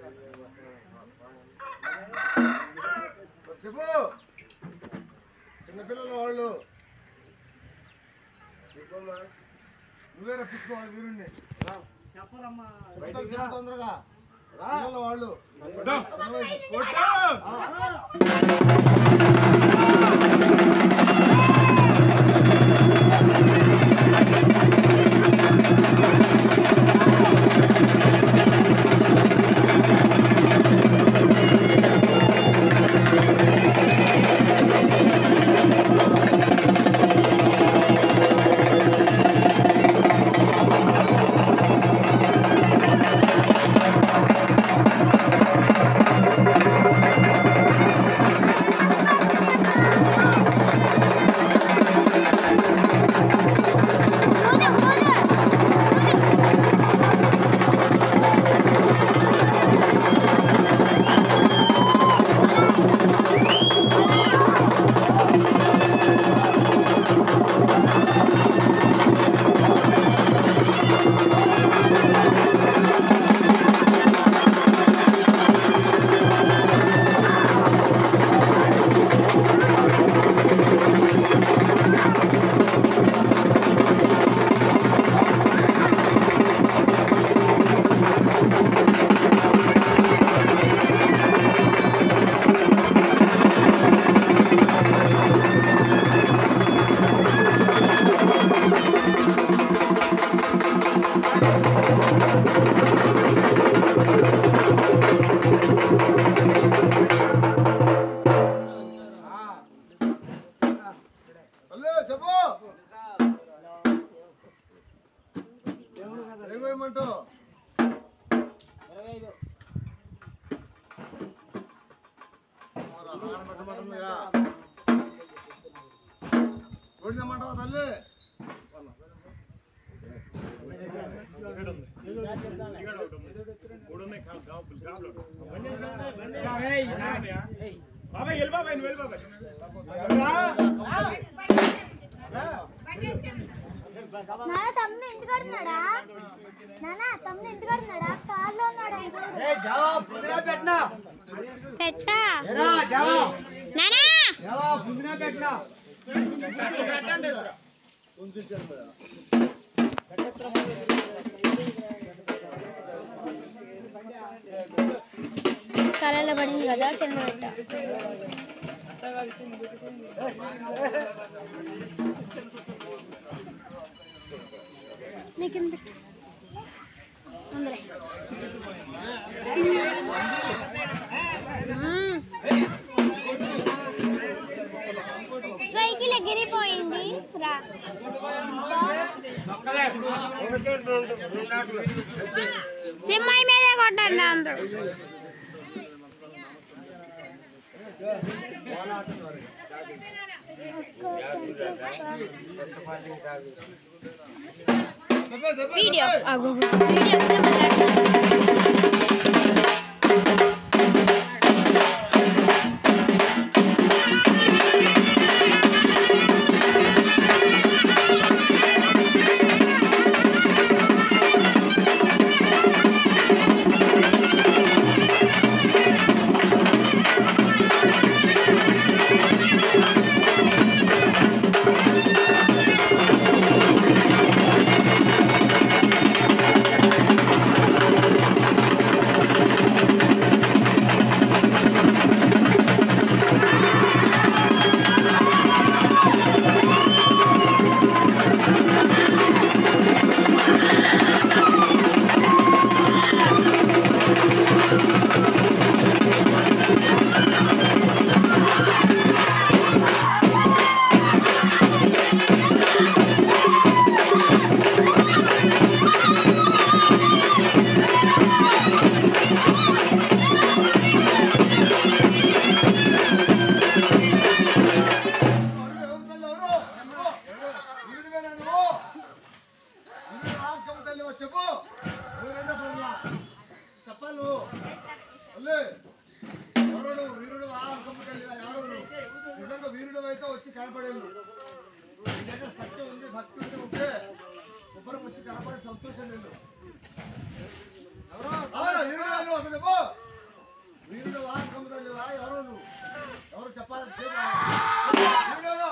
చెప్పు చిన్నపిల్లలు వాళ్ళు నువ్వే రప్పించుకోవాలి వీరుణ్ణి చెప్తాను చెప్పు తొందరగా పిల్లలు వాళ్ళు హలో చెప్పు ఏమేమంటావు మరి ఆహారం పెట్టమంటుందిగా కొడినమంటావా తల్లి బాబాయ్ వెళ్ళి బాబాయ్ నువ్వు వెళ్ళి బాబాయ్ నాన్న తమ్ముడు ఇంటి కడుతున్నాడా నాన్న తమ్ముడు ఇంటి కడుతున్నాడా కాల్లో ఉన్నాడా పెట్టా నానా కళలో పడింది కదా కింద పెట్టా నీకు కింద పెట్టు అందులో మ్మ్. సైకిల్ ఎగిరిపోయింది రా సింహాయి మీదే కొట్టారు అందరూ వీడియో వీడియో చెప్పు ఊరేందో పనులా? చెప్పాలి నువ్వు అల్లే ఎవరు నువ్వు వీరుడు ఆ అంకమ్మ తల్లి ఎవరు నువ్వు నిజంగా వీరుడు అయితే వచ్చి కనపడేది నీ దగ్గర సత్యం ఉంది భక్తి ఉంటే ఉంటే శుభ్రం వచ్చి కనపడే సంతోషం నేను అవునా వీరుడు నువ్వు అసలు చెప్పు వీరుడు వా కమ్ముతావా ఎవరు నువ్వు ఎవరు చెప్పాలి చెప్పు. వీరుడు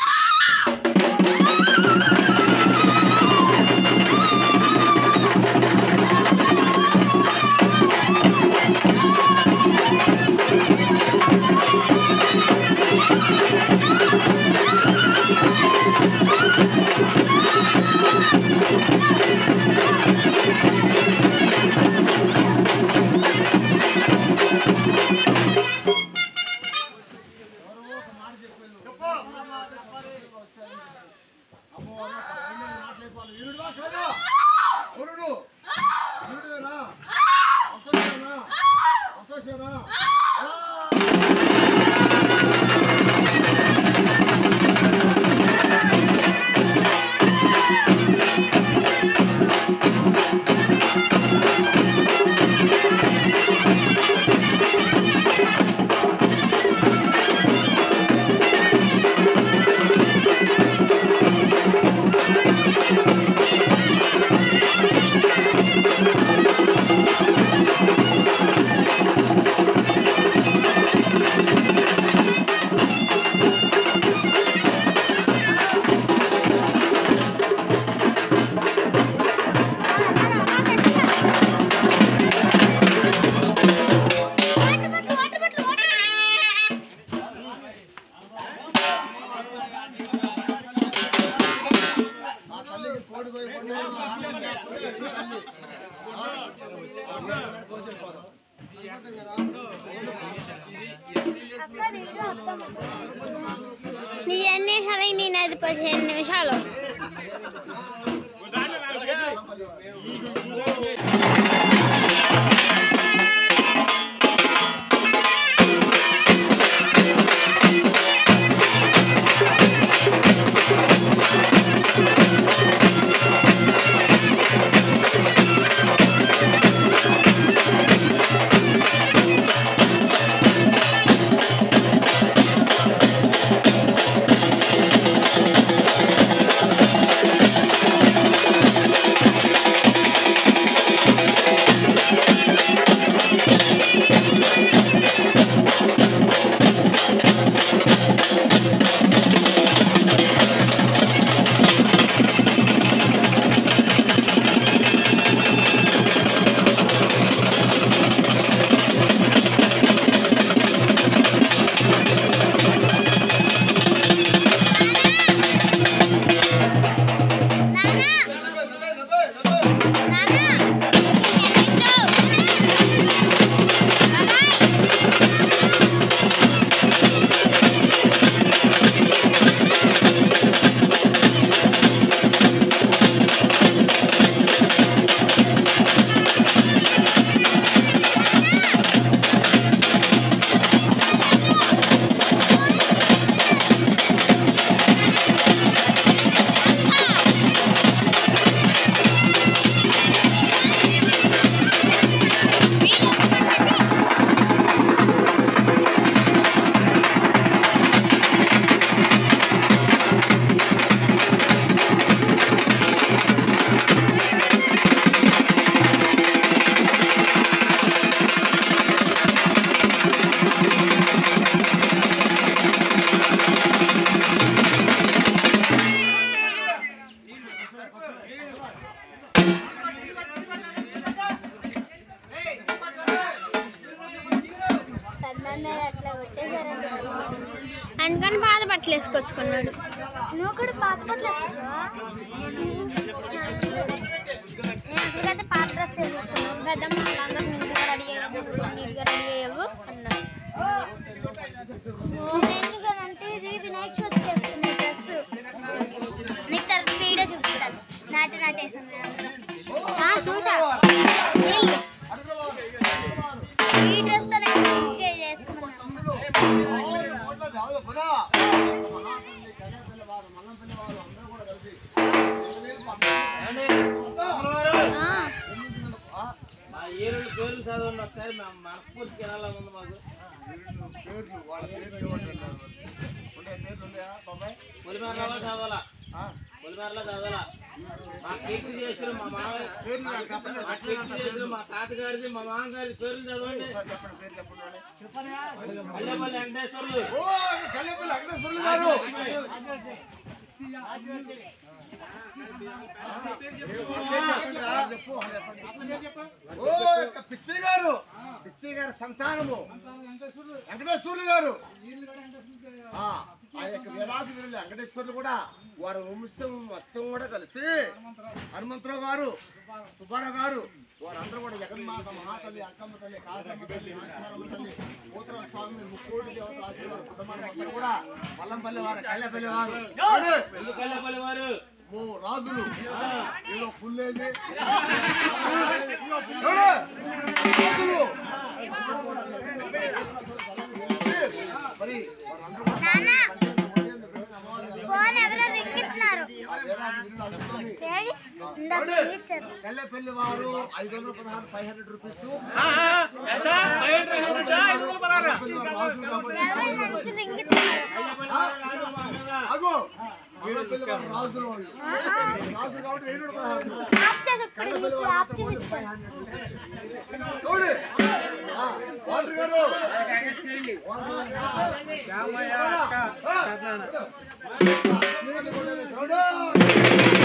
ఎవరో ఒక మాట చెప్పారు అమ్మో అన్న రెండు మాటలేపాలి వీరుడువా కాదా వరుడు వీరుడువేనా అసోసియేనా అసోసియేనా ఆ తల్లికి కోడి పోయి పండు తల్లి ఆ? ఆ కోసి వెళ్ళిపోదాం. నీ ఎన్ని నిమిషాలు నేను అది పదిహేను నిమిషాలు అట్లా కొట్టేశారండి అందుకని పాత బట్టలు వేసుకొచ్చుకున్నాడు నువ్వు కూడా పాత బట్టలు వేసుకొచ్చావా నేను అసలు పాత డ్రెస్ వేసుకున్నాను పెద్దమ్మ వాళ్ళందరూ నీట్గా రెడీ అయ్యావు నీట్గా రెడీ అయ్యావు అన్నాడు ఏం చేశానంటే ఇది వినాయక చవితికి వేసుకున్న డ్రెస్ నీకు తర్వాత వీడియో చూపిస్తాను నాటి నాటేసాను చూసా నీళ్ళు ఈ డ్రెస్ తో నేను ఇంటికి చేసుకున్నాను ఓట్ల జావులు పురా. మహాతల్లి, గణపల్లి వారు, మల్లంపల్లి వారు అందరూ కూడా కలిసి వేరు పంపిస్తారు. ఆ, ఆ? మా ఏరుల పేర్లు చదవండి ఒకసారి మా మనస్ఫూర్తికి వినాలని ఉంది మాకు వీరులు, పేర్లు వాళ్ళ పేర్లు ఇవ్వండి అన్నారు. ఉండే పేర్లు ఉన్నాయా బాబాయ్ పొలిమేరలో చదవాలా ఆ, పొలిమేరలో చదవాలా మా కీర్తి చేసిన మా మామయ్య పేరు నాకు చెప్పండి. మా కీర్తి చేసిన మా తాతగారిది మా మామగారి పేర్లు చదవండి ఒకసారి చెప్పండి పేరు చెప్పండి అల్లెపల్లి వెంకటేశ్వర్లు ఓ కల్లెపల్లి వెంకటేశ్వర్లు గారు చెప్పు ఓ యొక్క పిచ్చయ్య గారు పిచ్చయ్య గారి సంతానము వెంకటేశ్వర్లు గారు ఆ ఆ యొక్క వేలాది వీరులు వెంకటేశ్వర్లు కూడా వారి వంశం మొత్తం కూడా కలిసి హనుమంతరావు గారు సుబ్బారావు గారు వారందరూ కూడా జగన్మాత మహాతల్లి అక్కమ్మ తల్లి కాసమ్మ తల్లి ఆంజనేయమ్మ తల్లి పోతరావు స్వామి ముక్కోటి దేవతల ఆశీర్వాదం కుటుంబాన్ని మొత్తం కూడా మల్లంపల్లి వారు కళ్ళపల్లి వారు వాడు ఎందుకు అల్లెపల్లి వారు ఓ రాజులు ఆ, ఏదో పుల్లేది ఎవడు? రాజులు మరి వారందరూ కూడా నాన్న అమ్మవారి ఫోన్ ఎవరో రిక్కిస్తున్నారు ఆ వేలాది వీరులు అందుకొని ఏడి? ఇందాక రిక్కిచ్చారు కల్లెపల్లి వారు ఐదు వందల పదహారు ఫైవ్ హండ్రెడ్ రూపీస్ ఎవరైనా వచ్చి రింగిస్తున్నారు అల్లెపల్లి వారు రాదు మా మీద అగో కల్లెపల్లి వారు రాజులు వాళ్ళు రాజు కాబట్టి వెయ్యి నూట పదహారు ఆఫ్ చేసి ఇప్పుడు మీకు ఆఫ్ చేసి ఇచ్చాను చూడు ఆ, వాటర్ గారు రామయ్య చూడు